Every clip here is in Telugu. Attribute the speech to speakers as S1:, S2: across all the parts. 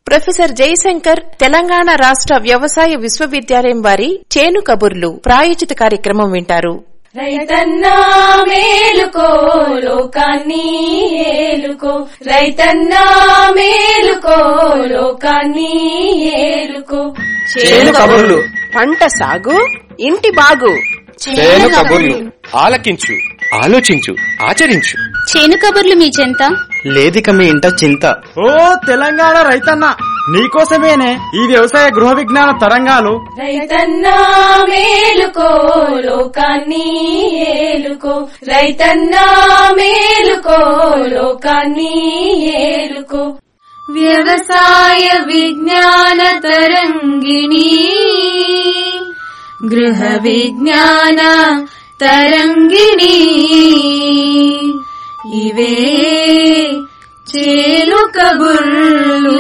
S1: ప్రొఫెసర్ జయశంకర్ తెలంగాణ రాష్ట్ర వ్యవసాయ విశ్వవిద్యాలయం వారి చేను కబుర్లు ప్రాయోజిత కార్యక్రమం వింటారు
S2: రైతన్నా మేలుకో లోకాన్ని ఏలుకో రైతన్నా మేలుకో లోకాన్ని ఏలుకో
S3: చేను కబుర్లు పంట సాగు ఇంటి బాగు
S4: చేను కబుర్లు ఆలకించు ఆలోచించు ఆచరించు
S5: చేను కబుర్లు మీ చెంత
S6: లేదిక మీ ఇంట చింత
S7: ఓ తెలంగాణ రైతన్న నీకోసమేనే ఈ వ్యవసాయ గృహ విజ్ఞాన తరంగాలు
S2: రైతన్నా మేలుకో లోకాన్ని ఏలుకో రైతన్నా మేలుకో లోకాన్ని ఏలుకో వ్యవసాయ విజ్ఞాన తరంగిణి గృహ విజ్ఞాన తరంగిణి ఇవే చేలు కబుర్లు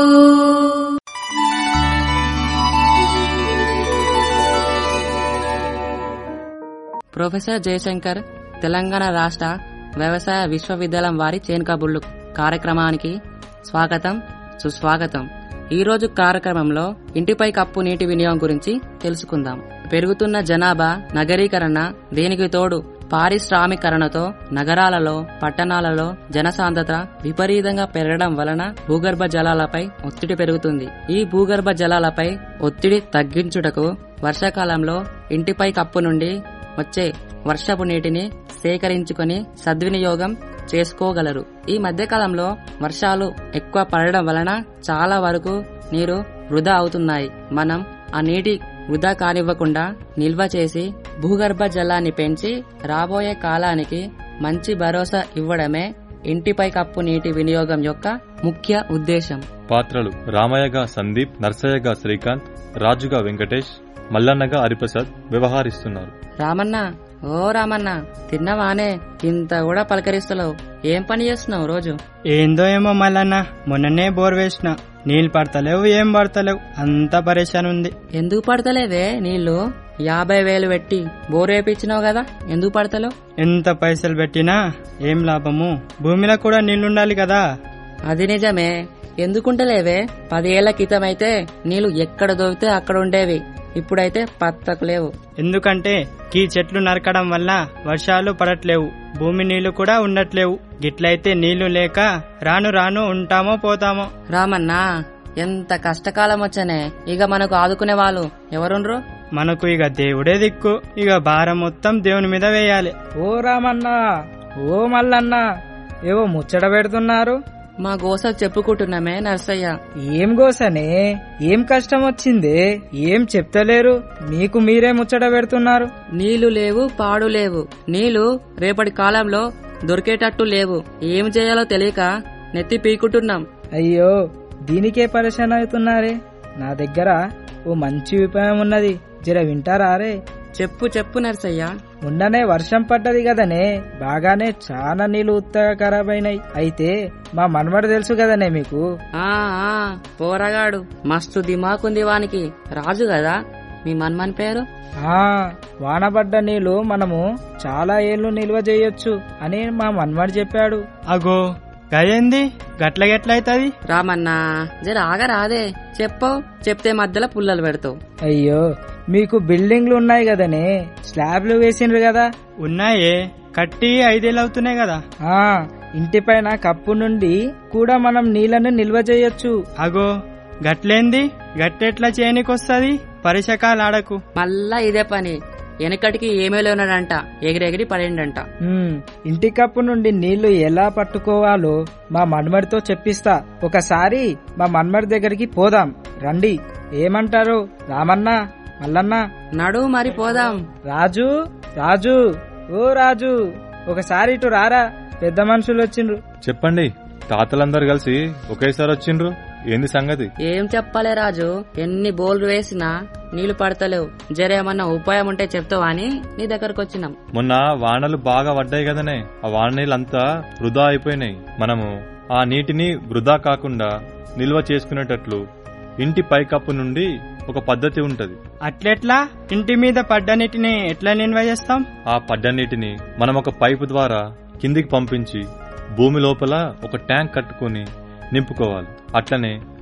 S8: ప్రొఫెసర్ జయశంకర్ తెలంగాణ రాష్ట్ర వ్యవసాయ విశ్వవిద్యాలయం వారి చేను కబుర్లు కార్యక్రమానికి స్వాగతం సుస్వాగతం ఈ రోజు కార్యక్రమంలో ఇంటిపై కప్పు నీటి వినియోగం గురించి తెలుసుకుందాం పెరుగుతున్న జనాభా నగరీకరణ దీనికి తోడు పారిశ్రామీకరణతో నగరాలలో పట్టణాలలో జనసాంద్రత విపరీతంగా పెరగడం వలన భూగర్భ జలాలపై ఒత్తిడి పెరుగుతుంది ఈ భూగర్భ జలాలపై ఒత్తిడి తగ్గించుటకు వర్షాకాలంలో ఇంటిపై కప్పు నుండి వచ్చే వర్షపు నీటిని సేకరించుకొని సద్వినియోగం చేసుకోగలరు ఈ మధ్యకాలంలో వర్షాలు ఎక్కువ పడడం వలన చాలా వరకు నీరు వృధా అవుతున్నాయి మనం ఆ నీటి వృధా కానివ్వకుండా నిల్వ చేసి భూగర్భ జలాన్ని పెంచి రాబోయే కాలానికి మంచి భరోసా ఇవ్వడమే ఇంటిపై కప్పు నీటి వినియోగం యొక్క ముఖ్య ఉద్దేశం
S9: పాత్రలు రామయ్యగా సందీప్ నర్సయ్యగా శ్రీకాంత్ రాజుగా వెంకటేష్ మల్లన్నగా హరిప్రసాద్ వ్యవహరిస్తున్నారు
S8: రామన్న ఓ రామన్న తిన్నవానే ఇంత కూడా పలకరిస్తలేవు ఏం పని చేస్తున్నావు రోజు
S7: ఏందో ఏమో మల్లన్న మొన్ననే బోర్ వేసిన నీళ్ళు పడతలేవు ఏం పడతలేవు అంతా పరేషాన్ ఉంది
S8: ఎందుకు పడతలేవే నీళ్లు యాభై వేలు పెట్టి బోర్ వేపించినావు కదా ఎందుకు పడతలేవు
S7: ఎంత పైసలు పెట్టినా ఏం లాభము భూమిలో కూడా నీళ్లుండాలి కదా
S8: అది నిజమే ఎందుకుంటలేవే పదేళ్ల క్రితం అయితే నీళ్లు ఎక్కడ దొరికితే అక్కడ ఉండేవి ఇప్పుడైతే పత్తకు లేవు
S7: ఎందుకంటే ఈ చెట్లు నరకడం వల్ల వర్షాలు పడట్లేవు భూమి నీళ్లు కూడా ఉండట్లేవు గిట్లయితే నీళ్లు లేక రాను రాను ఉంటామో పోతామో
S8: రామన్నా ఎంత కష్టకాలం వచ్చనే ఇక మనకు ఆదుకునే వాళ్ళు ఎవరుండ్రు
S7: మనకు ఇక దేవుడే దిక్కు ఇక భారం మొత్తం దేవుని మీద వేయాలి
S10: ఓ రామన్న ఓ మల్లన్న ఏవో ముచ్చట పెడుతున్నారు
S8: మా గోసలు చెప్పుకుంటున్నామే నర్సయ్య
S10: ఏం గోసనే ఏం కష్టం వచ్చిందే ఏం చెప్తలేరు మీకు మీరే ముచ్చట పెడుతున్నారు
S8: నీళ్లు లేవు పాడు లేవు నీళ్లు రేపటి కాలంలో దొరికేటట్టు లేవు ఏం చేయాలో తెలియక నెత్తి పీకుంటున్నాం
S10: అయ్యో దీనికే పరేషాన్ అవుతున్నారే నా దగ్గర ఓ మంచి ఉపాయం ఉన్నది జర వింటారా రే
S8: చెప్పు చెప్పు నర్సయ్య
S10: మొన్ననే వర్షం పడ్డది కదనే బాగానే చాలా నీళ్లు ఉత్తగా ఖరాబ్ అయినాయి అయితే మా మనమడు తెలుసు కదనే మీకు
S8: ఆ ఆ పోరగాడు మస్తు దిమాకుంది వానికి రాజు కదా మీ మన్మన్ పేరు
S10: ఆ వానబడ్డ నీళ్లు మనము చాలా ఏళ్లు నిల్వ చేయొచ్చు అని మా మన్మడు చెప్పాడు
S7: అగో గదేంది గట్ల గట్లయితది
S8: రామన్నా జర ఆగరాదే చెప్పవు చెప్తే మధ్యలో పుల్లలు పెడతావు
S10: అయ్యో మీకు బిల్డింగ్లు ఉన్నాయి కదనే స్లాబ్లు వేసిండ్రు కదా
S7: ఉన్నాయే కట్టి ఐదేళ్ళు అవుతున్నాయి కదా
S10: ఆ ఇంటిపైన కప్పు నుండి కూడా మనం నీళ్లను నిల్వ చేయొచ్చు
S7: అగో గట్లేంది గట్టెట్లా చేయనికొస్తది పరిశకాలు ఆడకు
S8: మళ్ళా ఇదే పని వెనకటికి ఏమేలో ఉన్నాడంట ఎగిరెగిరి పడిండంట
S10: ఉమ్, ఇంటి కప్పు నుండి నీళ్లు ఎలా పట్టుకోవాలో మా మన్మడితో చెప్పిస్తా ఒకసారి మా మన్మడి దగ్గరికి పోదాం రండి ఏమంటారు రామన్న మల్లన్న
S8: నడు మరి పోదాం
S10: రాజు రాజు ఓ రాజు ఒకసారి ఇటు రారా పెద్ద మనుషులు వచ్చిండ్రు
S9: చెప్పండి తాతలందరూ కలిసి ఒకేసారి వచ్చిండ్రు ఏంది సంగతి
S8: ఏం చెప్పాలే రాజు ఎన్ని బోల్లు వేసినా నీళ్లు పడతలేవు జరేమన్నా ఉపాయం ఉంటే చెప్తావా అని నీ దగ్గరకు వచ్చినాం
S9: మొన్న వానలు బాగా పడ్డాయి కదనే ఆ వాన నీళ్ళంతా వృధా అయిపోయినాయి మనము ఆ నీటిని వృధా కాకుండా నిల్వ చేసుకునేటట్లు ఇంటి పైకప్పు నుండి ఒక పద్ధతి ఉంటది
S7: అట్లెట్లా ఇంటి మీద పడ్డనిటిని ఎట్లా నిల్వ చేస్తాం
S9: ఆ పడ్డ నీటిని మనం ఒక పైపు ద్వారా కిందికి పంపించి భూమి లోపల ఒక ట్యాంక్ కట్టుకొని నింపుకోవాలి అట్లనే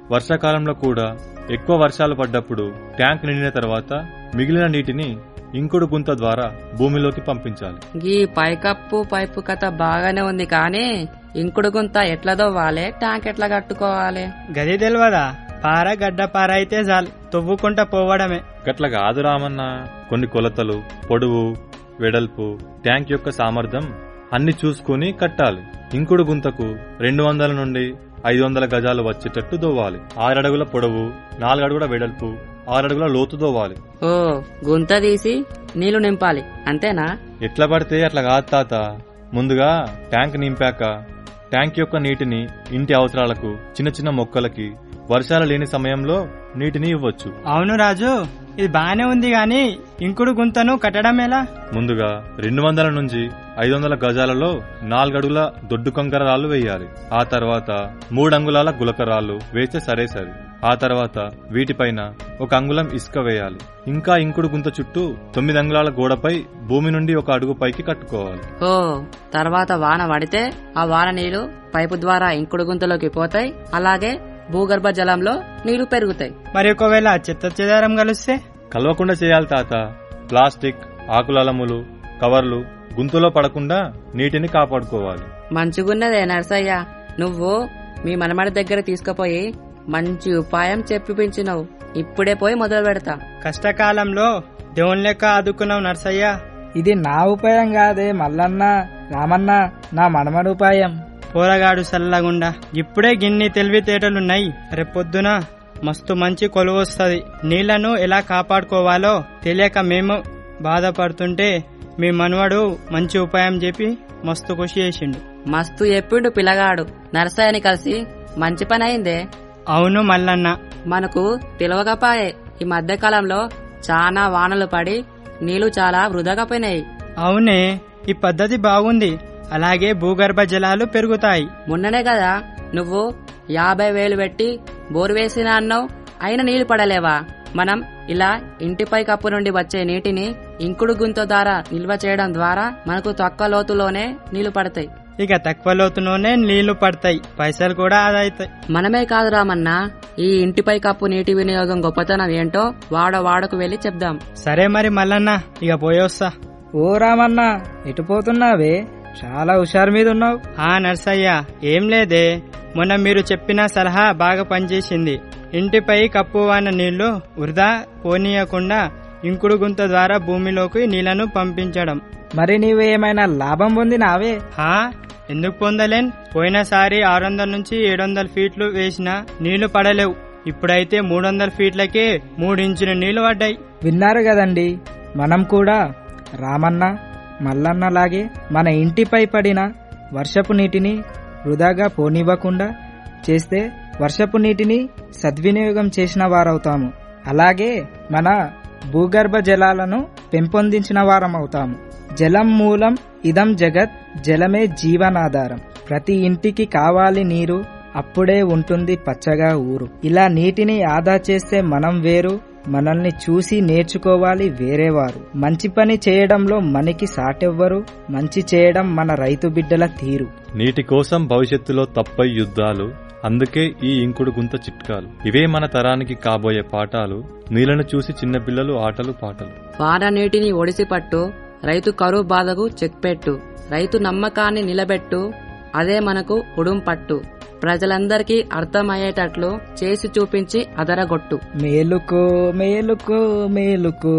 S9: వర్షాకాలంలో కూడా ఎక్కువ వర్షాలు పడ్డప్పుడు ట్యాంక్ నిండిన తర్వాత మిగిలిన నీటిని ఇంకుడు గుంత ద్వారా భూమిలోకి పంపించాలి
S8: ఈ పైకప్పు పైపు కథ బాగానే ఉంది కానీ ఇంకుడు గుంత ఎట్లా దవ్వాలి ట్యాంక్ ఎట్లా కట్టుకోవాలి
S7: గది తెలియదా పార గడ్డ పార అయితే చాలు తవ్వుకుంటా పోవడమే
S9: గట్ల కాదు రామన్న కొన్ని కొలతలు పొడవు వెడల్పు ట్యాంక్ యొక్క సామర్థ్యం అన్ని చూసుకుని కట్టాలి ఇంకుడు గుంతకు రెండు వందల నుండి ఐదు వందల గజాలు వచ్చేటట్టు దోవాలి ఆరడుగుల పొడవు నాలుగడుగుల వెడల్పు ఆరడుగుల లోతు దోవాలి
S8: ఓ గుంత తీసి నీళ్లు నింపాలి అంతేనా
S9: ఎట్లా పడితే అట్లా కాదు తాత ముందుగా ట్యాంక్ నింపాక ట్యాంక్ యొక్క నీటిని ఇంటి అవసరాలకు చిన్న చిన్న మొక్కలకి వర్షాలు లేని సమయంలో నీటిని ఇవ్వచ్చు
S7: అవును రాజు ఇది బానే ఉంది గాని ఇంకుడు గుంతను కట్టడం ఎలా
S9: ముందుగా రెండు వందల నుంచి ఐదు వందల గజాలలో నాలుగడుగుల దొడ్డు కంకర రాళ్లు వేయాలి ఆ తర్వాత మూడు అంగుళాల గులక రాళ్లు వేస్తే సరే సరి ఆ తర్వాత వీటిపైన ఒక అంగుళం ఇసుక వేయాలి ఇంకా ఇంకుడు గుంత చుట్టూ తొమ్మిది అంగుళాల గోడపై భూమి నుండి ఒక అడుగు పైకి కట్టుకోవాలి
S8: ఓ తర్వాత వాన పడితే ఆ వాన నీళ్లు పైపు ద్వారా ఇంకుడు గుంతలోకి పోతాయి అలాగే భూగర్భ జలంలో నీళ్లు పెరుగుతాయి
S7: మరి ఒకవేళ చెత్త చెదారం కలిస్తే
S9: కలవకుండా చేయాలి తాత ప్లాస్టిక్ ఆకులలములు కవర్లు గుంతలో పడకుండా నీటిని కాపాడుకోవాలి
S8: మంచిగున్నదే నర్సయ్య నువ్వు మీ మనమడి దగ్గర తీసుకుపోయి మంచి ఉపాయం చెప్పిపించినవు ఇప్పుడే పోయి మొదలు పెడతా
S7: కష్టకాలంలో దేవుని లెక్క ఆదుకున్నావు నర్సయ్య
S10: ఇది నా ఉపాయం కాదే మల్లన్న రామన్న నా మనమడి ఉపాయం
S7: పోరగాడు సల్లగుండా ఇప్పుడే గిన్ని తెలివితేటలున్నాయి రేపొద్దున మస్తు మంచి కొలువొస్తుంది నీళ్లను ఎలా కాపాడుకోవాలో తెలియక మేము బాధపడుతుంటే మీ మనవడు మంచి ఉపాయం చెప్పి మస్తు ఖుషి చేసిండు
S8: మస్తు చెప్పిండు పిల్లగాడు నర్సయ్యని కలిసి మంచి పని అయిందే
S7: అవును మల్లన్న
S8: మనకు తెలియకపాయే ఈ మధ్య కాలంలో చాలా వానలు పడి నీళ్లు చాలా వృధాగా పోయినాయి
S7: అవునే ఈ పద్ధతి బాగుంది అలాగే భూగర్భ జలాలు పెరుగుతాయి
S8: మొన్ననే కదా నువ్వు యాభై వేలు పెట్టి బోరు వేసినా అన్నావు అయినా నీళ్లు పడలేవా మనం ఇలా ఇంటిపై కప్పు నుండి వచ్చే నీటిని ఇంకుడు గుంత ద్వారా నిల్వ చేయడం ద్వారా మనకు తక్కువ లోతులోనే నీళ్లు పడతాయి
S7: ఇక తక్కువ లోతులోనే నీళ్లు పడతాయి పైసలు కూడా ఆదా అవుతాయి
S8: మనమే కాదు రామన్నా ఈ ఇంటిపై కప్పు నీటి వినియోగం గొప్పతనం ఏంటో వాడ వాడకు వెళ్లి చెప్దాం
S7: సరే మరి మల్లన్న ఇక పోయొస్తా
S10: ఓ రామన్న ఎటు పోతున్నావే చాలా హుషారు మీద ఉన్నావు
S7: ఆ నర్సయ్య ఏం లేదే మొన్న మీరు చెప్పిన సలహా బాగా పనిచేసింది ఇంటిపై కప్పువాన నీళ్లు వృధా పోనీయకుండా ఇంకుడు గుంత ద్వారా భూమిలోకి నీళ్లను పంపించడం
S10: మరి నీవు ఏమైనా లాభం పొందినావే
S7: హా ఎందుకు పొందలేన్ పోయినసారి ఆరు వందల నుంచి ఏడు వందల ఫీట్లు వేసినా నీళ్లు పడలేవు ఇప్పుడైతే మూడు వందల ఫీట్లకే మూడించుల నీళ్లు పడ్డాయి
S10: విన్నారు కదండి మనం కూడా రామన్న మల్లన్నలాగే మన ఇంటిపై పడిన వర్షపు నీటిని వృధాగా పోనివ్వకుండా చేస్తే వర్షపు నీటిని సద్వినియోగం చేసిన వారవుతాము అలాగే మన భూగర్భ జలాలను పెంపొందించిన వారం అవుతాము జలం మూలం ఇదం జగత్ జలమే జీవనాధారం ప్రతి ఇంటికి కావాలి నీరు అప్పుడే ఉంటుంది పచ్చగా ఊరు ఇలా నీటిని ఆదా చేస్తే మనం వేరు మనల్ని చూసి నేర్చుకోవాలి వేరేవారు మంచి పని చేయడంలో మనకి సాటెవ్వరు మంచి చేయడం మన రైతు బిడ్డల తీరు
S9: నీటి కోసం భవిష్యత్తులో తప్పై యుద్ధాలు అందుకే ఈ ఇంకుడు గుంత చిట్కాలు ఇవే మన తరానికి కాబోయే పాఠాలు నీళ్లను చూసి చిన్నపిల్లలు ఆటలు పాటలు
S8: వాన నీటిని ఒడిసి పట్టు రైతు కరువు బాధకు చెక్ పెట్టు రైతు నమ్మకాన్ని నిలబెట్టు అదే మనకు ఉడుం పట్టు ప్రజలందరికీ అర్థమయ్యేటట్లు చేసి చూపించి అదరగొట్టు
S10: మేలుకో మేలుకో మేలుకో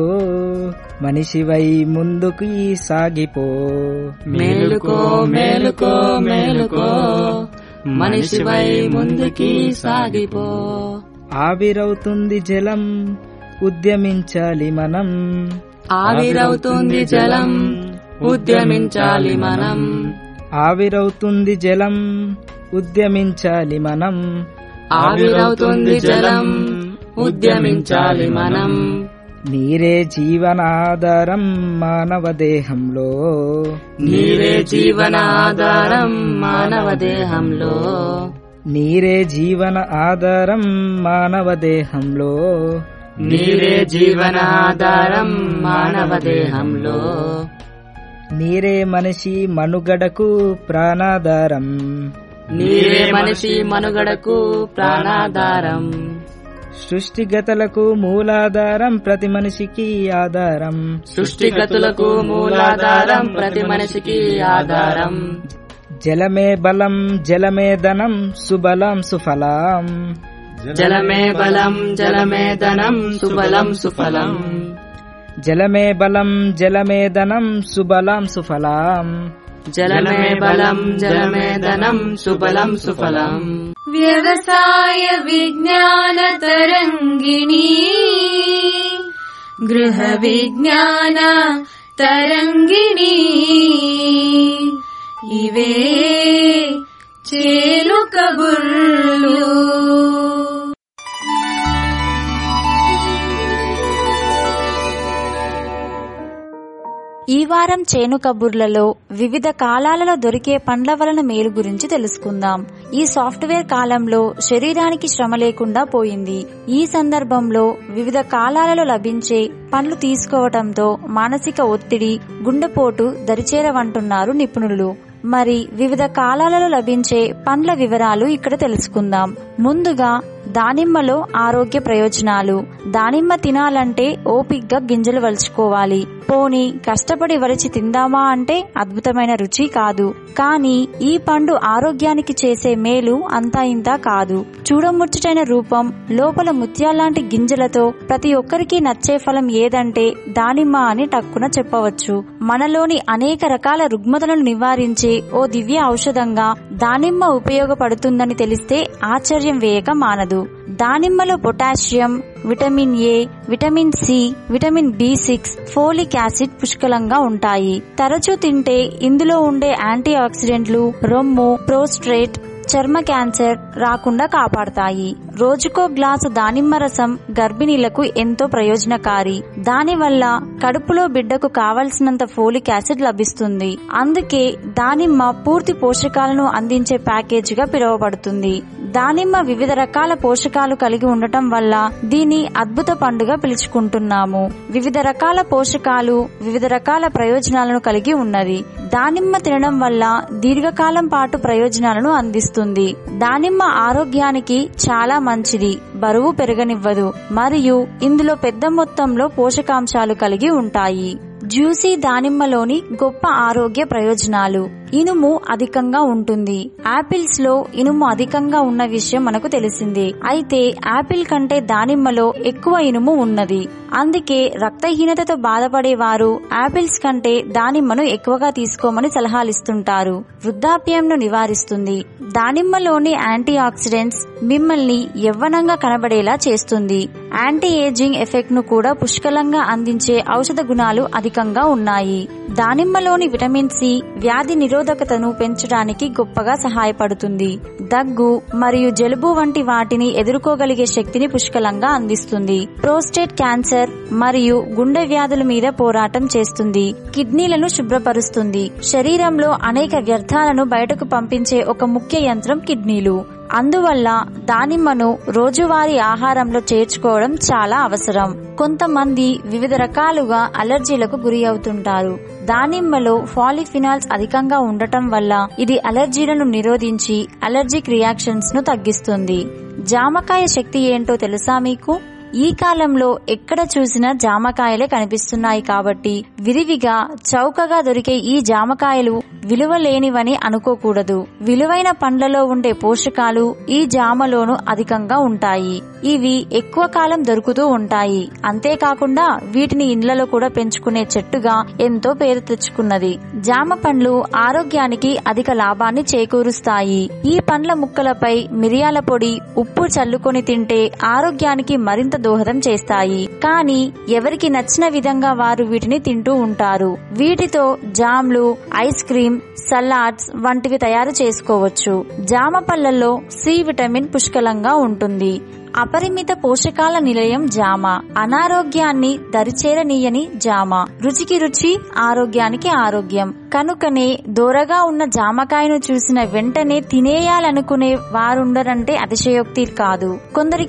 S10: మనిషివై ముందుకు ఈ సాగిపో
S8: మేలుకో మేలుకో మేలుకో మనిషివై ముందుకి సాగిపో
S10: ఆవిరవుతుంది జలం ఉద్యమించాలి మనం
S8: ఆవిరవుతుంది జలం ఉద్యమించాలి మనం
S10: ఆవిరవుతుంది జలం ఉద్యమించాలి మనం
S8: ఆవిరవుతుంది జలం ఉద్యమించాలి మనం
S10: నీరే జీవనాధారం మానవ దేహంలో
S8: నీరే జీవనాధారం మానవ దేహంలో
S10: నీరే జీవన ఆధారం మానవ దేహంలో
S8: నీరే జీవనాధారం మానవ దేహంలో
S10: నీరే మనిషి మనుగడకు ప్రాణాధారం
S8: నీవే మనిషి మనుగడకు ప్రాణాధారం
S10: సృష్టిగతలకు మూలాధారం ప్రతి మనిషికి ఆధారం
S8: సృష్టిగతులకు మూలాధారం ప్రతి మనిషికి ఆధారం
S10: జలమే బలం జలమే ధనం సుబలం సుఫలం
S8: జలమే బలం జలమే ధనం సుబలం సుఫలం
S10: జలమే బలం జలమే ధనం సుబలం సుఫలం
S8: జలమే బలం జలమే ధనం సుబలం సుఫలం
S2: వ్యవసాయ విజ్ఞాన తరంగిణి గృహ విజ్ఞాన తరంగిణి ఇవే చేలు కబుర్లు
S11: ఈ వారం చేను కబుర్లలో వివిధ కాలాలలో దొరికే పండ్ల వలన మేలు గురించి తెలుసుకుందాం ఈ సాఫ్ట్వేర్ కాలంలో శరీరానికి శ్రమ లేకుండా పోయింది ఈ సందర్భంలో వివిధ కాలాలలో లభించే పండ్లు తీసుకోవటంతో మానసిక ఒత్తిడి గుండెపోటు దరిచేరవంటున్నారు నిపుణులు మరి వివిధ కాలాలలో లభించే పండ్ల వివరాలు ఇక్కడ తెలుసుకుందాం ముందుగా దానిమ్మలో ఆరోగ్య ప్రయోజనాలు దానిమ్మ తినాలంటే ఓపిగ్గా గింజలు వలుచుకోవాలి పోని కష్టపడి వలిచి తిందామా అంటే అద్భుతమైన రుచి కాదు కానీ ఈ పండు ఆరోగ్యానికి చేసే మేలు అంతా ఇంతా కాదు చూడముచ్చటైన రూపం లోపల ముత్యాలాంటి గింజలతో ప్రతి ఒక్కరికి నచ్చే ఫలం ఏదంటే దానిమ్మ అని టక్కున చెప్పవచ్చు మనలోని అనేక రకాల రుగ్మతలను నివారించే ఓ దివ్య ఔషధంగా దానిమ్మ ఉపయోగపడుతుందని తెలిస్తే ఆశ్చర్యం వేయక మానదు దానిమ్మలో potassium vitamin A vitamin C vitamin B six folic acid పుష్కలంగా ఉంటాయి తరచూ తింటే ఇందులో ఉండే యాంటీ ఆక్సిడెంట్లు రొమ్ము ప్రోస్ట్రేట్ చర్మ క్యాన్సర్ రాకుండా కాపాడతాయి రోజుకో గ్లాసు దానిమ్మ రసం గర్భిణీలకు ఎంతో ప్రయోజనకారి దానివల్ల కడుపులో బిడ్డకు కావలసినంత ఫోలిక్ యాసిడ్ లభిస్తుంది అందుకే దానిమ్మ పూర్తి పోషకాలను అందించే ప్యాకేజీగా పిలువబడుతుంది దానిమ్మ వివిధ రకాల పోషకాలు కలిగి ఉండటం వల్ల దీని అద్భుత పండుగ పిలుచుకుంటున్నాము వివిధ రకాల పోషకాలు వివిధ రకాల ప్రయోజనాలను కలిగి ఉన్నది దానిమ్మ తినడం వల్ల దీర్ఘకాలం పాటు ప్రయోజనాలను అందిస్తుంది దానిమ్మ ఆరోగ్యానికి చాలా మంచిది బరువు పెరగనివ్వదు మరియు ఇందులో పెద్ద మొత్తంలో పోషకాంశాలు కలిగి ఉంటాయి జ్యూసీ దానిమ్మలోని గొప్ప ఆరోగ్య ప్రయోజనాలు ఇనుము అధికంగా ఉంటుంది ఆపిల్స్ లో ఇనుము అధికంగా ఉన్న విషయం మనకు తెలిసిందే అయితే ఆపిల్ కంటే దానిమ్మలో ఎక్కువ ఇనుము ఉన్నది అందుకే రక్తహీనతతో బాధపడే వారు ఆపిల్స్ కంటే దానిమ్మను ఎక్కువగా తీసుకోమని సలహాలిస్తుంటారు వృద్ధాప్యంను నివారిస్తుంది దానిమ్మలోని యాంటీ ఆక్సిడెంట్స్ మిమ్మల్ని యవ్వనంగా కనబడేలా చేస్తుంది యాంటీ ఏజింగ్ ఎఫెక్ట్ ను కూడా పుష్కలంగా అందించే ఔషధ గుణాలు అధికంగా ఉన్నాయి దానిమ్మలోని విటమిన్ సి వ్యాధి నిరోధకతను పెంచడానికి గొప్పగా సహాయపడుతుంది దగ్గు మరియు జలుబు వంటి వాటిని ఎదుర్కోగలిగే శక్తిని పుష్కలంగా అందిస్తుంది ప్రోస్టేట్ క్యాన్సర్ మరియు గుండె వ్యాధుల మీద పోరాటం చేస్తుంది కిడ్నీలను శుభ్రపరుస్తుంది శరీరంలో అనేక వ్యర్థాలను బయటకు పంపించే ఒక ముఖ్య యంత్రం కిడ్నీలు అందువల్ల దానిమ్మను రోజువారీ ఆహారంలో చేర్చుకోవడం చాలా అవసరం కొంతమంది వివిధ రకాలుగా అలర్జీలకు గురి అవుతుంటారు దానిమ్మలో ఫాలిఫినాల్స్ అధికంగా ఉండటం వల్ల ఇది అలర్జీలను నిరోధించి అలర్జిక్ రియాక్షన్స్ ను తగ్గిస్తుంది జామకాయ శక్తి ఏంటో తెలుసా మీకు ఈ కాలంలో ఎక్కడ చూసినా జామకాయలే కనిపిస్తున్నాయి కాబట్టి విరివిగా చౌకగా దొరికే ఈ జామకాయలు విలువ లేనివని అనుకోకూడదు విలువైన పండ్లలో ఉండే పోషకాలు ఈ జామలోను అధికంగా ఉంటాయి ఇవి ఎక్కువ కాలం దొరుకుతూ ఉంటాయి అంతేకాకుండా వీటిని ఇండ్లలో కూడా పెంచుకునే చెట్టుగా ఎంతో పేరు తెచ్చుకున్నది జామ పండ్లు ఆరోగ్యానికి అధిక లాభాన్ని చేకూరుస్తాయి ఈ పండ్ల ముక్కలపై మిరియాల పొడి ఉప్పు చల్లుకొని తింటే ఆరోగ్యానికి మరింత దోహదం చేస్తాయి కానీ ఎవరికి నచ్చిన విధంగా వారు వీటిని తింటూ ఉంటారు వీటితో జామ్లు ఐస్ క్రీమ్ సలాడ్స్ వంటివి తయారు చేసుకోవచ్చు జామ పళ్ళల్లో సి విటమిన్ పుష్కలంగా ఉంటుంది అపరిమిత పోషకాల నిలయం జామ అనారోగ్యాన్ని దరిచేరనీయని జామ రుచికి రుచి ఆరోగ్యానికి ఆరోగ్యం కనుకనే దూరగా ఉన్న జామకాయను చూసిన వెంటనే తినేయాలనుకునే వారుండరంటే అతిశయోక్తి కాదు కొందరికి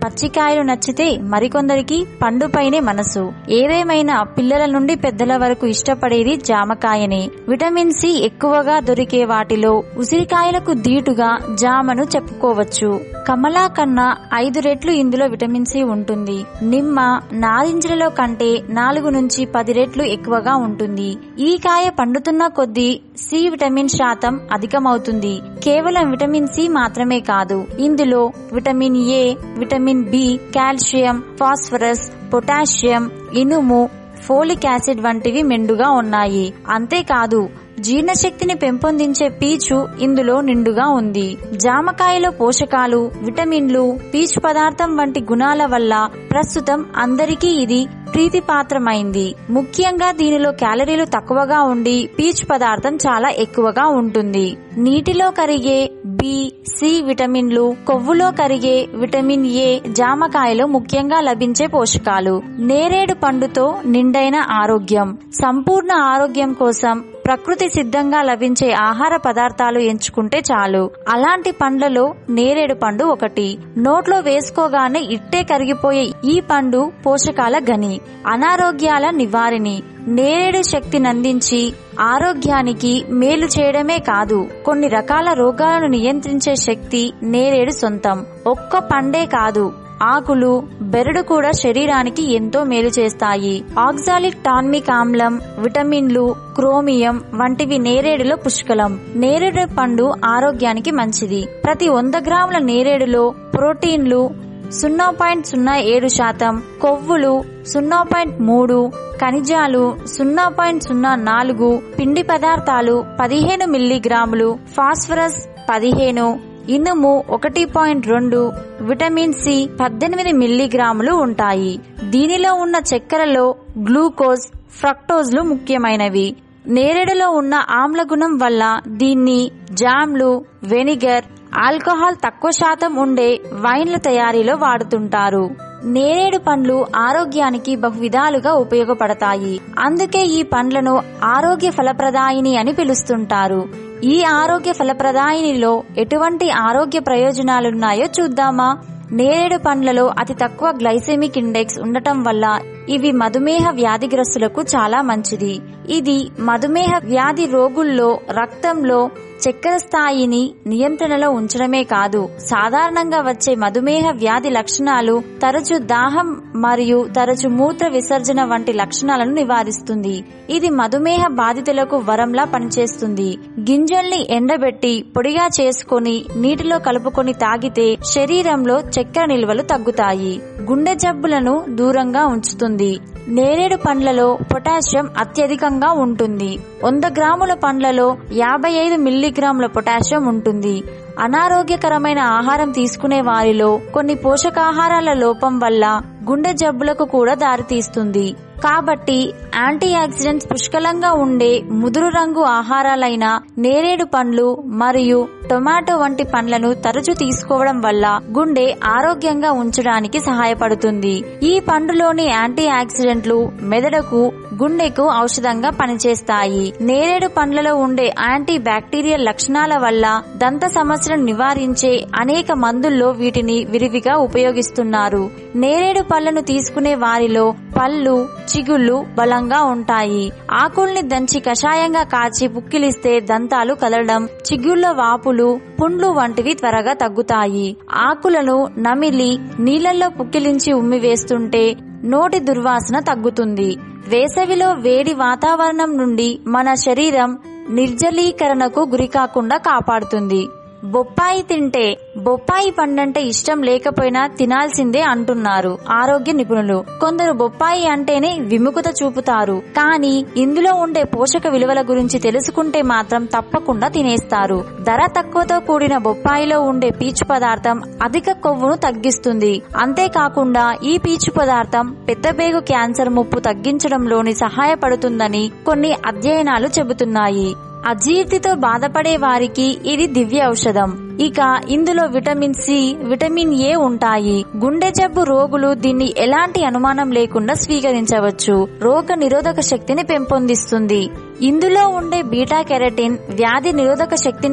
S11: పచ్చికాయలు నచ్చితే మరికొందరికి పండుపైనే మనసు ఏదేమైనా పిల్లల నుండి పెద్దల వరకు ఇష్టపడేది జామకాయనే విటమిన్ సి ఎక్కువగా దొరికే వాటిలో ఉసిరికాయలకు ధీటుగా జామను చెప్పుకోవచ్చు కమలా కన్నా ఐదు రెట్లు ఇందులో విటమిన్ సి ఉంటుంది నిమ్మ నారింజలలో కంటే నాలుగు నుంచి పది రెట్లు ఎక్కువగా ఉంటుంది ఈ కాయ పండుతున్న కొద్దీ సి విటమిన్ శాతం అధికమవుతుంది కేవలం విటమిన్ సి మాత్రమే కాదు ఇందులో vitamin A vitamin B calcium phosphorus potassium ఇనుము ఫోలిక్ యాసిడ్ వంటివి మెండుగా ఉన్నాయి అంతేకాదు జీర్ణశక్తిని పెంపొందించే పీచు ఇందులో నిండుగా ఉంది జామకాయలో పోషకాలు విటమిన్లు పీచు పదార్థం వంటి గుణాల వల్ల ప్రస్తుతం అందరికీ ఇది ప్రీతిపాత్రమైంది ముఖ్యంగా దీనిలో క్యాలరీలు తక్కువగా ఉండి పీచు పదార్థం చాలా ఎక్కువగా ఉంటుంది నీటిలో కరిగే బి సి విటమిన్లు కొవ్వులో కరిగే విటమిన్ ఏ జామకాయలో ముఖ్యంగా లభించే పోషకాలు నేరేడు పండుతో నిండైన ఆరోగ్యం సంపూర్ణ ఆరోగ్యం కోసం ప్రకృతి సిద్ధంగా లభించే ఆహార పదార్థాలు ఎంచుకుంటే చాలు అలాంటి పండ్లలో నేరేడు పండు ఒకటి నోట్లో వేసుకోగానే ఇట్టే కరిగిపోయే ఈ పండు పోషకాల గని అనారోగ్యాల నివారిణి నేరేడు శక్తినందించి ఆరోగ్యానికి మేలు చేయడమే కాదు కొన్ని రకాల రోగాలను నియంత్రించే శక్తి నేరేడు సొంతం ఒక్క పండే కాదు ఆకులు బెరడు కూడా శరీరానికి ఎంతో మేలు చేస్తాయి ఆక్సాలిక్ టాన్మిక్ ఆమ్లం విటమిన్లు క్రోమియం వంటివి నేరేడులో పుష్కలం నేరేడు పండు ఆరోగ్యానికి మంచిది ప్రతి వంద గ్రాముల నేరేడులో ప్రోటీన్లు సున్నా పాయింట్ సున్నా ఏడు శాతం కొవ్వులు సున్నా పాయింట్ మూడు ఖనిజాలు సున్నా పాయింట్ సున్నా నాలుగు పిండి పదార్థాలు పదిహేను మిల్లీగ్రాములు ఫాస్ఫరస్ పదిహేను ఇనుము ఒకటి పాయింట్ రెండు విటమిన్ సి పద్దెనిమిది మిల్లీగ్రాములు ఉంటాయి దీనిలో ఉన్న చక్కెరలో గ్లూకోజ్ ఫ్రక్టోజ్లు ముఖ్యమైనవి నేరేడులో ఉన్న ఆమ్లగుణం వల్ల దీన్ని జామ్లు వెనిగర్ ఆల్కహాల్ తక్కువ శాతం ఉండే వైన్ల తయారీలో వాడుతుంటారు నేరేడు పండ్లు ఆరోగ్యానికి బహువిధాలుగా ఉపయోగపడతాయి అందుకే ఈ పండ్లను ఆరోగ్య ఫలప్రదాయిని అని పిలుస్తుంటారు ఈ ఆరోగ్య ఫలప్రదాయినిలో ఎటువంటి ఆరోగ్య ప్రయోజనాలున్నాయో చూద్దామా నేరేడు పండ్లలో అతి తక్కువ గ్లైసెమిక్ ఇండెక్స్ ఉండటం వల్ల ఇవి మధుమేహ వ్యాధిగ్రస్తులకు చాలా మంచిది ఇది మధుమేహ వ్యాధి రోగుల్లో రక్తంలో చక్కెర స్థాయిని నియంత్రణలో ఉంచడమే కాదు సాధారణంగా వచ్చే మధుమేహ వ్యాధి లక్షణాలు తరచు దాహం మరియు తరచు మూత్ర విసర్జన వంటి లక్షణాలను నివారిస్తుంది ఇది మధుమేహ బాధితులకు వరంలా పనిచేస్తుంది గింజల్ని ఎండబెట్టి పొడిగా చేసుకొని నీటిలో కలుపుకొని తాగితే శరీరంలో చక్కెర నిల్వలు తగ్గుతాయి గుండె జబ్బులను దూరంగా ఉంచుతుంది నేరేడు పండ్లలో పొటాషియం అత్యధికంగా ఉంటుంది వంద గ్రాముల పండ్లలో యాభై ఐదు మిల్లీగ్రాముల పొటాషియం ఉంటుంది అనారోగ్యకరమైన ఆహారం తీసుకునే వారిలో కొన్ని పోషకాహారాల లోపం వల్ల గుండె జబ్బులకు కూడా దారితీస్తుంది కాబట్టి యాంటీ ఆక్సిడెంట్స్ పుష్కలంగా ఉండే ముదురు రంగు ఆహారాలైన నేరేడు పండ్లు మరియు టొమాటో వంటి పండ్లను తరచూ తీసుకోవడం వల్ల గుండె ఆరోగ్యంగా ఉంచడానికి సహాయపడుతుంది ఈ పండులోని యాంటీ ఆక్సిడెంట్లు మెదడుకు గుండెకు ఔషధంగా పనిచేస్తాయి నేరేడు పండ్లలో ఉండే యాంటీ బ్యాక్టీరియల్ లక్షణాల వల్ల దంత సమస్యలను నివారించే అనేక మందుల్లో వీటిని విరివిగా ఉపయోగిస్తున్నారు నేరేడు పళ్లను తీసుకునే వారిలో పళ్ళు చిగుళ్ళు బలంగా ఉంటాయి ఆకుల్ని దంచి కషాయంగా కాచి పుక్కిలిస్తే దంతాలు కదలడం చిగుళ్ళ వాపులు పుండ్లు వంటివి త్వరగా తగ్గుతాయి ఆకులను నమిలి నీళ్లలో పుక్కిలించి ఉమ్మివేస్తుంటే నోటి దుర్వాసన తగ్గుతుంది వేసవిలో వేడి వాతావరణం నుండి మన శరీరం నిర్జలీకరణకు గురికాకుండా కాపాడుతుంది బొప్పాయి తింటే బొప్పాయి పండంటే ఇష్టం లేకపోయినా తినాల్సిందే అంటున్నారు ఆరోగ్య నిపుణులు కొందరు బొప్పాయి అంటేనే విముఖత చూపుతారు కానీ ఇందులో ఉండే పోషక విలువల గురించి తెలుసుకుంటే మాత్రం తప్పకుండా తినేస్తారు ధర తక్కువతో కూడిన బొప్పాయిలో ఉండే పీచు పదార్థం అధిక కొవ్వును తగ్గిస్తుంది అంతేకాకుండా ఈ పీచు పదార్థం పెద్దబేగు క్యాన్సర్ ముప్పు తగ్గించడంలోని సహాయపడుతుందని కొన్ని అధ్యయనాలు చెబుతున్నాయి అజీర్తితో బాధపడే వారికి ఇది దివ్య ఔషధం ఇక ఇందులో విటమిన్ సి విటమిన్ ఏ ఉంటాయి గుండె జబ్బు రోగులు దీన్ని ఎలాంటి అనుమానం లేకుండా స్వీకరించవచ్చు రోగ నిరోధక శక్తిని పెంపొందిస్తుంది ఇందులో ఉండే బీటా కెరటిన్ వ్యాధి నిరోధక శక్తిని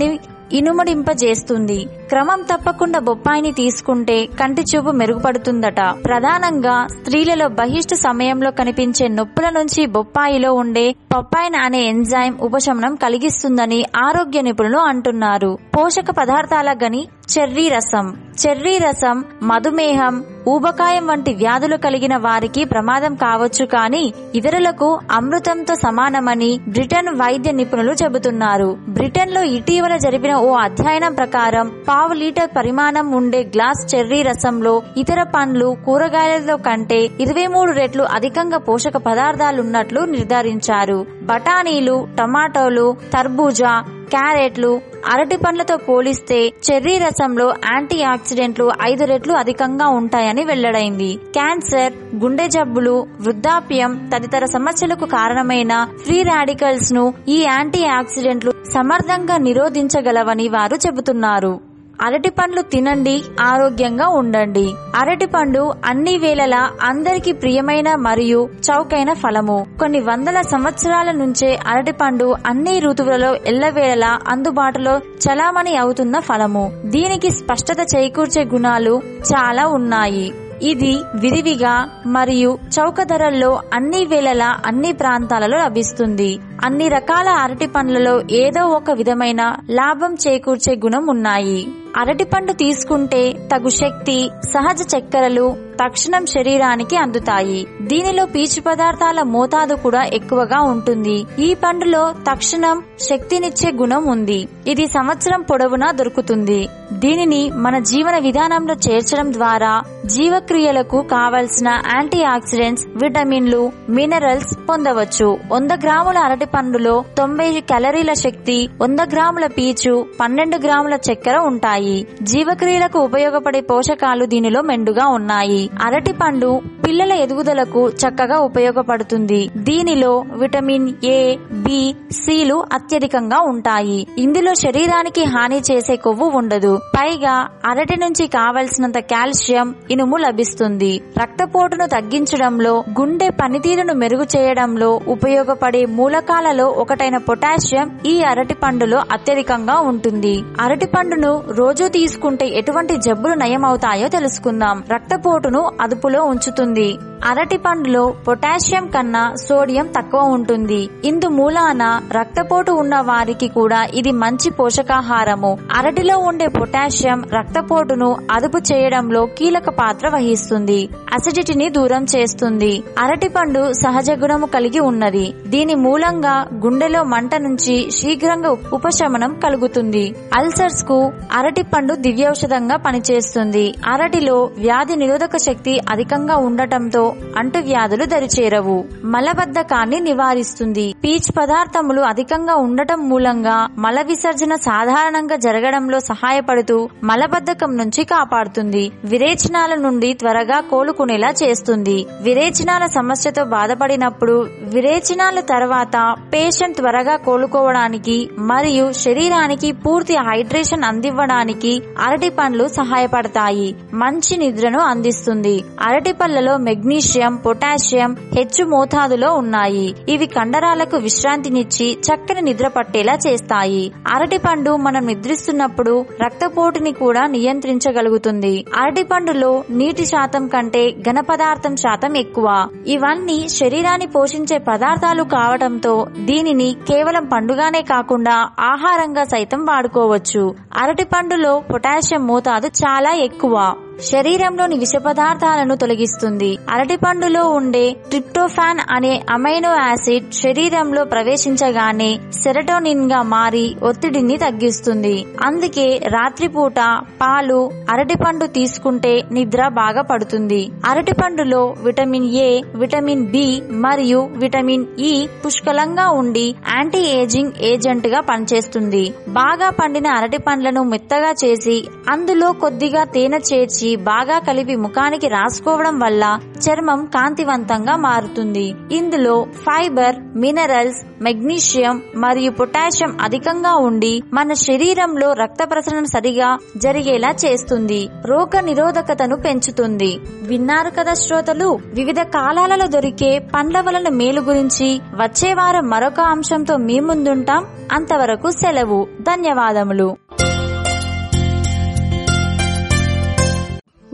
S11: ఇనుమడింపజేస్తుంది క్రమం తప్పకుండా బొప్పాయిని తీసుకుంటే కంటి చూపు మెరుగుపడుతుందట ప్రధానంగా స్త్రీలలో బహిష్టు సమయంలో కనిపించే నొప్పుల నుంచి బొప్పాయిలో ఉండే పప్పాయిన్ అనే ఎంజైమ్ ఉపశమనం కలిగిస్తుందని ఆరోగ్య నిపుణులు అంటున్నారు పోషక పదార్థాల గని చెర్రీ రసం చెర్రీ రసం మధుమేహం ఊబకాయం వంటి వ్యాధులు కలిగిన వారికి ప్రమాదం కావచ్చు కానీ ఇతరులకు అమృతంతో సమానమని బ్రిటన్ వైద్య నిపుణులు చెబుతున్నారు బ్రిటన్ లో ఇటీవల జరిపిన ఓ అధ్యయనం ప్రకారం పావు లీటర్ పరిమాణం ఉండే గ్లాస్ చెర్రీ రసంలో ఇతర పండ్లు కూరగాయలతో కంటే ఇరవై మూడు రెట్లు అధికంగా పోషక పదార్థాలున్నట్లు నిర్ధారించారు బఠానీలు టమాటోలు తర్బూజా క్యారెట్లు అరటి పండ్లతో పోలిస్తే చెర్రీ రసంలో యాంటీ ఆక్సిడెంట్లు ఐదు రెట్లు అధికంగా ఉంటాయని వెల్లడైంది క్యాన్సర్ గుండె జబ్బులు వృద్ధాప్యం తదితర సమస్యలకు కారణమైన ఫ్రీ రాడికల్స్ ను ఈ యాంటీ ఆక్సిడెంట్లు సమర్థంగా నిరోధించగలవని వారు చెబుతున్నారు అరటి పండ్లు తినండి ఆరోగ్యంగా ఉండండి అరటి పండు అన్ని వేళలా అందరికి ప్రియమైన మరియు చౌకైన ఫలము కొన్ని వందల సంవత్సరాల నుంచే అరటి పండు అన్ని ఋతువులలో ఎల్లవేళలా అందుబాటులో చలామణి అవుతున్న ఫలము దీనికి స్పష్టత చేకూర్చే గుణాలు చాలా ఉన్నాయి ఇది విరివిగా మరియు చౌక ధరల్లో అన్ని వేళలా అన్ని ప్రాంతాలలో లభిస్తుంది అన్ని రకాల అరటి పండ్లలో ఏదో ఒక విధమైన లాభం చేకూర్చే గుణం ఉన్నాయి అరటిపండు తీసుకుంటే తగు శక్తి సహజ చక్కెరలు తక్షణం శరీరానికి అందుతాయి దీనిలో పీచు పదార్థాల మోతాదు కూడా ఎక్కువగా ఉంటుంది ఈ పండులో తక్షణం శక్తినిచ్చే గుణం ఉంది ఇది సంవత్సరం పొడవునా దొరుకుతుంది దీనిని మన జీవన విధానంలో చేర్చడం ద్వారా జీవక్రియలకు కావలసిన యాంటీ ఆక్సిడెంట్స్ విటమిన్లు మినరల్స్ పొందవచ్చు వంద గ్రాముల అరటి పండులో తొంభై క్యాలరీల శక్తి వంద గ్రాముల పీచు పన్నెండు గ్రాముల చక్కెర ఉంటాయి జీవక్రియలకు ఉపయోగపడే పోషకాలు దీనిలో మెండుగా ఉన్నాయి అరటి పండు పిల్లల ఎదుగుదలకు చక్కగా ఉపయోగపడుతుంది దీనిలో విటమిన్ ఏ బి సిలు అత్యధికంగా ఉంటాయి ఇందులో శరీరానికి హాని చేసే కొవ్వు ఉండదు పైగా అరటి నుంచి కావలసినంత కాల్షియం ఇనుము లభిస్తుంది రక్తపోటును తగ్గించడంలో గుండె పనితీరును మెరుగు చేయడంలో ఉపయోగపడే మూలకాలలో ఒకటైన పొటాషియం ఈ అరటి పండులో అత్యధికంగా ఉంటుంది అరటి పండును రోజు తీసుకుంటే ఎటువంటి జబ్బులు నయమవుతాయో తెలుసుకుందాం రక్తపోటును అదుపులో ఉంచుతుంది అరటి పండులో పొటాషియం కన్నా సోడియం తక్కువ ఉంటుంది ఇందు మూలాన రక్తపోటు ఉన్న వారికి కూడా ఇది మంచి పోషకాహారము అరటిలో ఉండే పొటాషియం రక్తపోటును అదుపు చేయడంలో కీలక పాత్ర వహిస్తుంది అసిడిటీని దూరం చేస్తుంది అరటి పండు సహజ గుణము కలిగి ఉన్నది దీని మూలంగా గుండెలో మంట నుంచి శీఘ్రంగా ఉపశమనం కలుగుతుంది అల్సర్స్ కు అరటి పండు దివ్యౌషధంగా పనిచేస్తుంది అరటిలో వ్యాధి నిరోధక శక్తి అధికంగా ఉండటంతో అంటువ్యాధులు దరిచేరవు మలబద్ధకాన్ని నివారిస్తుంది పీచ్ పదార్థములు అధికంగా ఉండటం మూలంగా మల విసర్జన సాధారణంగా జరగడంలో సహాయపడుతూ మలబద్ధకం నుంచి కాపాడుతుంది విరేచనాల నుండి త్వరగా కోలుకునేలా చేస్తుంది విరేచనాల సమస్యతో బాధపడినప్పుడు విరేచనాల తర్వాత పేషెంట్ త్వరగా కోలుకోవడానికి మరియు శరీరానికి పూర్తి హైడ్రేషన్ అందివ్వడానికి అరటి పండ్లు సహాయపడతాయి మంచి నిద్రను అందిస్తుంది అరటి పళ్ళలో మెగ్నీషియం పొటాషియం హెచ్చు మోతాదులో ఉన్నాయి ఇవి కండరాలకు విశ్రాంతినిచ్చి చక్కని నిద్ర పట్టేలా చేస్తాయి అరటి పండు మనం నిద్రిస్తున్నప్పుడు రక్తపోటుని కూడా నియంత్రించగలుగుతుంది అరటి పండులో నీటి శాతం కంటే ఘన పదార్థం శాతం ఎక్కువ ఇవన్నీ శరీరాన్ని పోషించే పదార్థాలు కావటంతో దీనిని కేవలం పండుగానే కాకుండా ఆహారంగా సైతం వాడుకోవచ్చు అరటి పండులో పొటాషియం మోతాదు చాలా ఎక్కువ శరీరంలోని విష పదార్థాలను తొలగిస్తుంది అరటిపండులో ఉండే ట్రిప్టోఫాన్ అనే అమైనో యాసిడ్ శరీరంలో ప్రవేశించగానే సెరటోనిన్ గా మారి ఒత్తిడిని తగ్గిస్తుంది అందుకే రాత్రిపూట పాలు అరటిపండు తీసుకుంటే నిద్ర బాగా పడుతుంది అరటిపండులో విటమిన్ ఏ విటమిన్ బి మరియు విటమిన్ ఇ పుష్కలంగా ఉండి యాంటీ ఏజింగ్ ఏజెంట్ గా పనిచేస్తుంది బాగా పండిన అరటి పండ్లను మెత్తగా చేసి అందులో కొద్దిగా తేనె చేర్చి బాగా కలిపి ముఖానికి రాసుకోవడం వల్ల చర్మం కాంతివంతంగా మారుతుంది ఇందులో ఫైబర్ మినరల్స్ మెగ్నీషియం మరియు పొటాషియం అధికంగా ఉండి మన శరీరంలో రక్త ప్రసరణ సరిగా జరిగేలా చేస్తుంది రోగ నిరోధకతను పెంచుతుంది విన్నారు కదా శ్రోతలు వివిధ కాలాలలో దొరికే పండ్ల వలన మేలు గురించి వచ్చే వారం మరొక అంశంతో మీ ముందుంటాం అంతవరకు సెలవు ధన్యవాదములు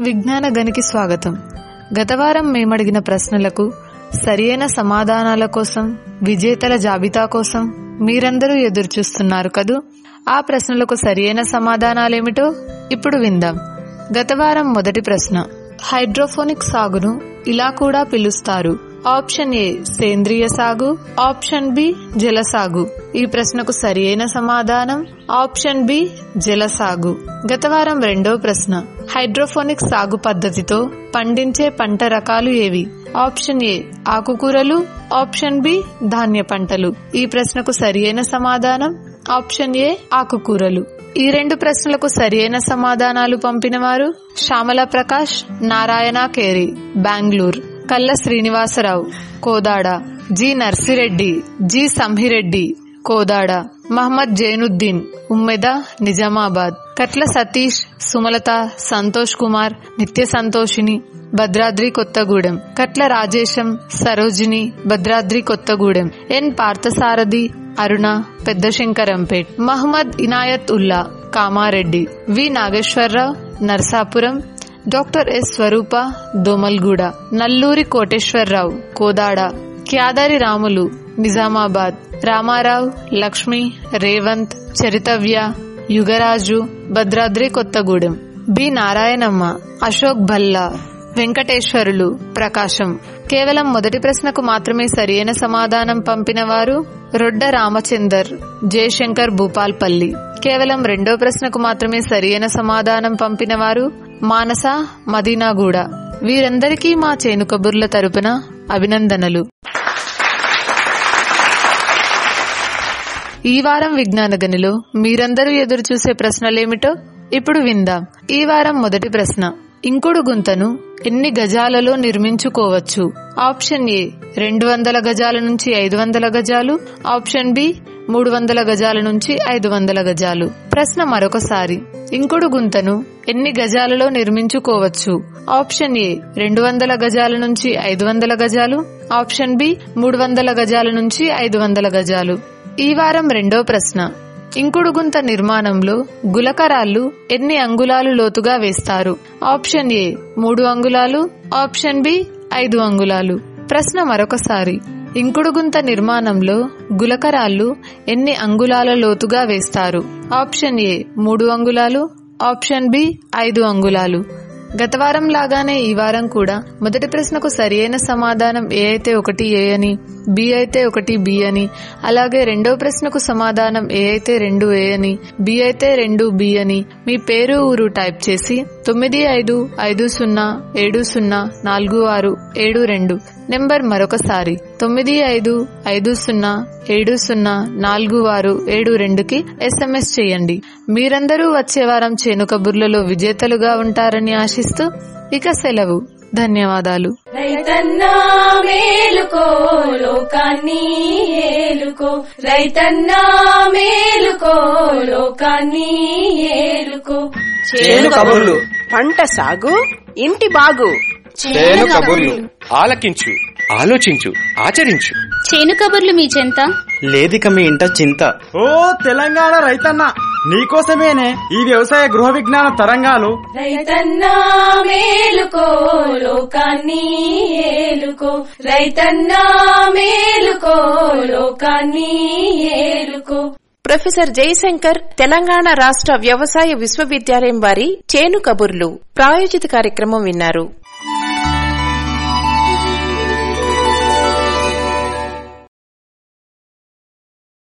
S12: విజ్ఞాన గనికి స్వాగతం గత వారం మేమడిగిన ప్రశ్నలకు సరియైన సమాధానాల కోసం విజేతల జాబితా కోసం మీరందరూ ఎదురుచూస్తున్నారు కదూ ఆ ప్రశ్నలకు సరియైన సమాధానాలేమిటో ఇప్పుడు విందాం గత వారం మొదటి ప్రశ్న హైడ్రోఫోనిక్ సాగును ఇలా కూడా పిలుస్తారు ఆప్షన్ ఏ సేంద్రియ సాగు ఆప్షన్ బి జల సాగు ఈ ప్రశ్నకు సరియైన సమాధానం ఆప్షన్ బి జల సాగు గత వారం రెండో ప్రశ్న హైడ్రోఫోనిక్ సాగు పద్ధతితో పండించే పంట రకాలు ఏవి ఆప్షన్ ఏ ఆకుకూరలు ఆప్షన్ బి ధాన్య పంటలు ఈ ప్రశ్నకు సరియైన సమాధానం ఆప్షన్ ఏ ఆకుకూరలు ఈ రెండు ప్రశ్నలకు సరియైన సమాధానాలు పంపిన వారు Shyamala Prakash Narayana Keri Bengaluru Kalla Srinivasarao Kodad G Narsireddy G Samhireddy Kodad Mohammed Zainuddin Ummeda Nizamabad Katla Satish Sumalatha Santosh Kumar Nitya Santoshini Bhadradri Kothagudem Katla Rajesham Sarojini Bhadradri Kothagudem N Parthasarathi Aruna Peddashankarampet Mohammed Inayat Ulla Kamareddy V Nageswararao Narsapuram doctor S Swaroopa Domalguda Nalluri Koteswararao Kodad Kyadari Ramulu Nizamabad Ramarao Lakshmi Revanth Charitavya Yugaraju Bhadradri Kothagudem B Narayanamma Ashok Bhalla Venkateswarulu Prakasam కేవలం మొదటి ప్రశ్నకు మాత్రమే సరియైన సమాధానం పంపిన వారు రొడ్డ రామచందర్ జయశంకర్ భూపాల్పల్లి కేవలం రెండో ప్రశ్నకు మాత్రమే సరియైన సమాధానం పంపిన వారు మానస మదీనాగూడ వీరందరికీ మా చేను కబుర్ల తరపున అభినందనలు ఈ వారం విజ్ఞాన గనిలో మీరందరూ ఎదురు చూసే ప్రశ్నలేమిటో ఇప్పుడు విందాం ఈ వారం మొదటి ప్రశ్న ఇంకుడు గుంతను ఎన్ని గజాలలో నిర్మించుకోవచ్చు ఆప్షన్ ఏ రెండు వందల గజాల నుంచి ఐదు వందల గజాలు ఆప్షన్ బి మూడు వందల గజాల నుంచి ఐదు వందల గజాలు ప్రశ్న మరొకసారి ఇంకుడు గుంతను ఎన్ని గజాలలో నిర్మించుకోవచ్చు ఆప్షన్ ఏ రెండు వందల గజాల నుంచి ఐదు వందల గజాలు ఆప్షన్ బి మూడు వందల గజాల నుంచి ఐదు వందల గజాలు ఈ వారం రెండో ప్రశ్న ఇంకుడు గుంత నిర్మాణంలో గులకరాళ్ళు ఎన్ని అంగుళాలు లోతుగా వేస్తారు ఆప్షన్ ఏ మూడు అంగుళాలు ఆప్షన్ బి ఐదు అంగుళాలు ప్రశ్న మరొకసారి ఇంకుడు గుంత నిర్మాణంలో గులకరాళ్ళు ఎన్ని అంగుళాల లోతుగా వేస్తారు ఆప్షన్ ఏ మూడు అంగుళాలు ఆప్షన్ బి ఐదు అంగుళాలు గత వారం లాగానే ఈ వారం కూడా మొదటి ప్రశ్నకు సరియైన సమాధానం ఏ అయితే ఒకటి ఏ అని బి అయితే ఒకటి బి అని అలాగే రెండో ప్రశ్నకు సమాధానం ఏ అయితే రెండు ఏ అని బి అయితే రెండు బి అని మీ పేరు ఊరు టైప్ చేసి తొమ్మిది ఐదు ఐదు సున్నా ఏడు సున్నా నాలుగు ఆరు ఏడు రెండు నెంబర్ మరొకసారి తొమ్మిది ఐదు ఐదు సున్నా ఏడు సున్నా నాలుగు ఆరు ఏడు రెండుకి ఎస్ఎంఎస్ చేయండి మీరందరూ వచ్చే వారం చేను కబుర్లలో విజేతలుగా ఉంటారని ఆశిస్తూ ఇక సెలవు ధన్యవాదాలు
S2: రైతన్నా మేలుకో లోకాన్ని ఏలుకో రైతన్నా మేలుకో లోకాన్ని ఏలుకో
S4: చేను కబుర్లు
S3: పంట సాగు ఇంటి బాగు
S4: చేను కబుర్లు ఆలకించు ఆలోచించు ఆచరించు
S5: చేను కబుర్లు మీ చెంత
S6: లేదిక మీ ఇంట చింత
S10: ఓ తెలంగాణ రైతన్న నీకోసమేనే ఈ వ్యవసాయ గృహ విజ్ఞాన తరంగాలు
S2: రైతన్నా మేలుకో లోకాన్ని ఏలుకో రైతన్నా మేలుకో లోకాన్ని ఏలుకో
S1: ప్రొఫెసర్ జయశంకర్ తెలంగాణ రాష్ట్ర వ్యవసాయ విశ్వవిద్యాలయం వారి చేను కబుర్లు ప్రాయోజిత కార్యక్రమం విన్నారు